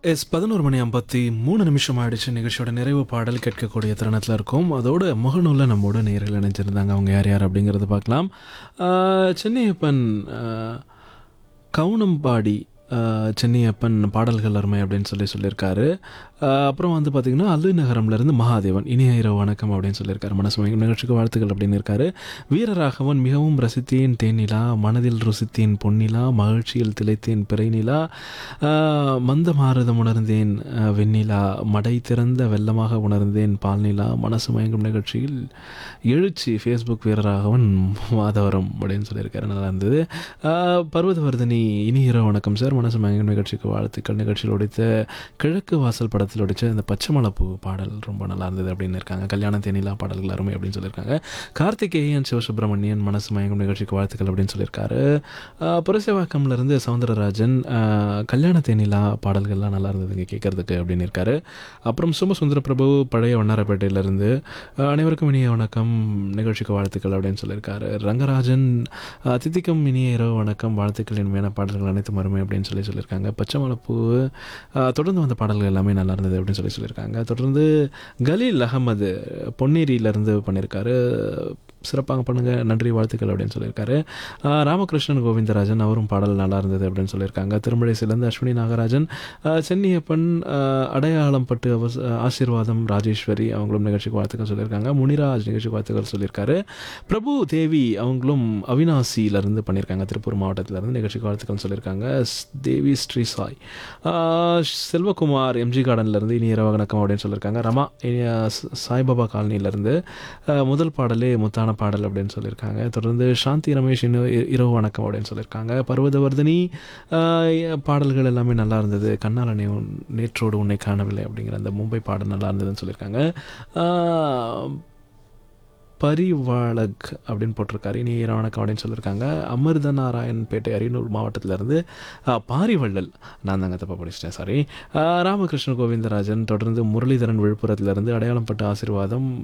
S பதினோரு மணி ஐம்பத்தி மூணு நிமிஷம் ஆயிடுச்சு நிகழ்ச்சியோட நிறைவு பாடல் கேட்கக்கூடிய தருணத்தில் இருக்கும் அதோட முகநூலில் நம்மோட நேரில் இணைஞ்சிருந்தாங்க அவங்க யார் யார் அப்படிங்கிறத பார்க்கலாம் ஆஹ் சென்னையப்பன் ஆஹ் கவுனம்பாடி ஆஹ் சென்னையப்பன் பாடல்கள் அருமை அப்படின்னு சொல்லி சொல்லியிருக்காரு ஆஹ் அப்புறம் வந்து பார்த்திங்கன்னா அல்லு நகரம்லேருந்து மகாதேவன் இனிய இரவு வணக்கம் அப்படின்னு சொல்லியிருக்காரு மனசு மயங்கும் நிகழ்ச்சிக்கு வாழ்த்துக்கள் அப்படின்னு இருக்காரு வீரராகவன் மிகவும் ரசித்தேன் தேனிலா மனதில் ருசித்தேன் பொன்னிலா மகிழ்ச்சியில் திளைத்தேன் பிறைநிலா ஆஹ் மந்த மாறுதம் உணர்ந்தேன் ஆஹ் வெண்ணிலா மடை திறந்த வெள்ளமாக உணர்ந்தேன் பால்நிலா மனசு மயங்கும் நிகழ்ச்சியில் எழுச்சி ஃபேஸ்புக் வீரராகவன் மாதவரம் அப்படின்னு சொல்லியிருக்காரு நல்லா இருந்தது ஆஹ் பர்வதவர்தினி இனி இரவு வணக்கம் சார் மனசு மயங்கும் நிகழ்ச்சிக்கு வாழ்த்துக்கள் நிகழ்ச்சியில் ஒடித்த கிழக்கு வாசல் படத்தில் ஒடிச்ச இந்த பச்சைமலைப்பூ பாடல் ரொம்ப நல்லா இருந்தது அப்படின்னு இருக்காங்க கல்யாண தேனிலா பாடல்கள் அருமை அப்படின்னு சொல்லியிருக்காங்க கார்த்திகேயன் சிவசுப்பிரமணியன் மனசு மயங்கும் நிகழ்ச்சிக்கு வாழ்த்துக்கள் அப்படின்னு சொல்லியிருக்காரு ஆஹ் புரசேவாக்கம்லேருந்து சவுந்தரராஜன் ஆஹ் கல்யாண தேனிலா பாடல்கள்லாம் நல்லா இருந்ததுங்க கேட்கறதுக்கு அப்படின்னு இருக்காரு அப்புறம் சுமசுந்தர பிரபு பழைய வண்ணாரப்பேட்டையிலேருந்து அனைவருக்கும் இனிய வணக்கம் நிகழ்ச்சிக்கு வாழ்த்துக்கள் அப்படின்னு சொல்லியிருக்காரு ரங்கராஜன் ஆஹ் தித்திக்கும் இனிய இரவு வணக்கம் வாழ்த்துக்கள் இனிமையான பாடல்கள் அனைத்தும் அருமை அப்படின்னு சொல்லி சொல்லியிருக்காங்க பச்சை மலைப்பூ ஆஹ் தொடர்ந்து வந்த பாடல்கள் எல்லாமே நல்லா இருந்தது அப்படின்னு சொல்லி சொல்லியிருக்காங்க தொடர்ந்து கலீல் அகமது பொன்னேரியிலேருந்து பண்ணியிருக்காரு சிறப்பாக பண்ணுங்க நன்றி வாழ்த்துக்கள் அப்படின்னு சொல்லியிருக்காரு ஆஹ் ராமகிருஷ்ணன் கோவிந்தராஜன் அவரும் பாடல் நல்லா இருந்தது அப்படின்னு சொல்லியிருக்காங்க திருமலைசிலேருந்து அஸ்வினி நாகராஜன் ஆஹ் சென்னியப்பன் ஆஹ் அடையாளம் பட்டு அவஸ் ஆசீர்வாதம் ராஜேஸ்வரி அவங்களும் நிகழ்ச்சிக்கு வாழ்த்துக்கள் சொல்லியிருக்காங்க முனிராஜ் நிகழ்ச்சிக்கு வாழ்த்துக்கள் சொல்லியிருக்காரு பிரபு தேவி அவங்களும் அவினாசியிலேருந்து பண்ணியிருக்காங்க திருப்பூர் மாவட்டத்திலேருந்து நிகழ்ச்சிக்கு வாழ்த்துக்கள் சொல்லியிருக்காங்க ஸ்- தேவி ஸ்ரீ சாய் ஆஹ் செல்வகுமார் எம்ஜி கார்டன்லேருந்து இனி இரவு வணக்கம் அப்படின்னு சொல்லியிருக்காங்க ரமா இனி ஸ்- சாய்பாபா காலனியிலேருந்து முதல் பாடலே முத்தான பாடல் அப்படின்னு சொல்லியிருக்காங்க தொடர்ந்து சாந்தி ரமேஷ் இன்னும் இ- இரவு வணக்கம் அப்படின்னு சொல்லியிருக்காங்க பர்வதவர்தினி ஆஹ் பாடல்கள் எல்லாமே நல்லா இருந்தது கண்ணாலனை உன் நேற்றோடு உன்னை காணவில்லை அப்படிங்கிற அந்த மும்பை பாடல் நல்லா இருந்ததுன்னு சொல்லியிருக்காங்க ஆஹ் பரிவாளக் அப்படின்னு போட்டிருக்காரு இனி இரவு வணக்கம் அப்படின்னு சொல்லியிருக்காங்க அமிர்த நாராயண்பேட்டை அரியலூர் மாவட்டத்திலேருந்து பாரிவள்ளல் நான் தாங்க தப்பாக படிச்சிட்டேன் சாரி ராமகிருஷ்ண கோவிந்தராஜன் தொடர்ந்து முரளிதரன் விழுப்புரத்திலிருந்து அடையாளம் பட்ட ஆசீர்வாதம்